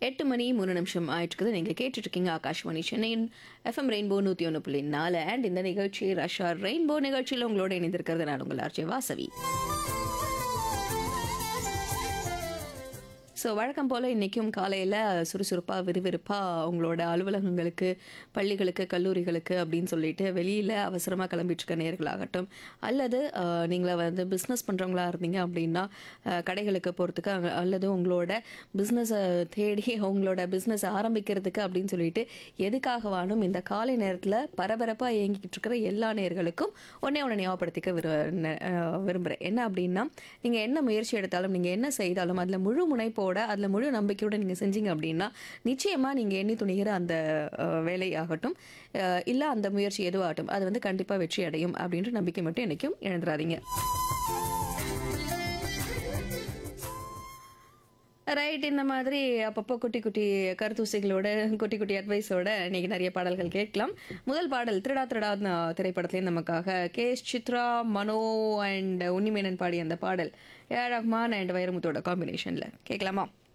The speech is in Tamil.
எட்டு மணி மூணு நிமிஷம் ஆயிட்டுருக்குது நீங்கள் கேட்டுட்ருக்கீங்க ஆகாஷ்வாணி சென்னையின் எஃப்எம் ரெயின்போ நூற்றி ஒன்று புள்ளி நாலு அண்ட் இந்த நிகழ்ச்சி ரஷ்யா ரெயின்போ நிகழ்ச்சியில் உங்களோட இணைந்திருக்கிறது நான் உங்கள் ஆர்ஜே வாசவி ஸோ வழக்கம் போல் இன்றைக்கும் காலையில் சுறுசுறுப்பாக விறுவிறுப்பாக உங்களோட அலுவலகங்களுக்கு பள்ளிகளுக்கு கல்லூரிகளுக்கு அப்படின்னு சொல்லிட்டு வெளியில் அவசரமாக கிளம்பிட்டுருக்க நேர்களாகட்டும் அல்லது அஹ், நீங்கள வந்து பிஸ்னஸ் பண்ணுறவங்களா இருந்தீங்க அப்படின்னா அஹ், கடைகளுக்கு போகிறதுக்கு அங்க- அல்லது உங்களோட பிஸ்னஸை தேடி உங்களோட பிஸ்னஸ் ஆரம்பிக்கிறதுக்கு அப்படின்னு சொல்லிட்டு எதுக்காக வானும் இந்த காலை நேரத்தில் பரபரப்பாக இயங்கிக்கிட்டு இருக்கிற எல்லா நேர்களுக்கும் ஒன்றே ஒன்று ஞாபகப்படுத்திக்க விரு ந- அஹ், விரும்புகிறேன் என்ன அப்படின்னா நீங்கள் என்ன முயற்சி எடுத்தாலும் நீங்கள் என்ன செய்தாலும் அதில் முழு முனைப்போட அதில் முழு நம்பிக்கையோட நீங்கள் செஞ்சீங்க அப்படின்னா நிச்சயமாக நீங்கள் எண்ணி துணிகிற அந்த அஹ், வேலையாகட்டும் இல்லை அந்த முயற்சி எதுவாகட்டும் அது வந்து கண்டிப்பாக வெற்றி அடையும் அப்படின்ற நம்பிக்கை மட்டும் என்றைக்கும் இழந்துடாதீங்க ரைட் இந்த மாதிரி அப்பப்போ குட்டி குட்டி கருத்தூசிகளோட குட்டி குட்டி அட்வைஸோட இன்னைக்கு நிறைய பாடல்கள் கேட்கலாம் முதல் பாடல் திருடா திருடா திரைப்படத்துலேயும் நமக்காக K S Chithra Mano and Unni Menon பாடிய அந்த பாடல் ஏ ஆர் ரஹ்மான் அண்ட் வைரமுத்தோட காம்பினேஷனில் கேட்கலாமா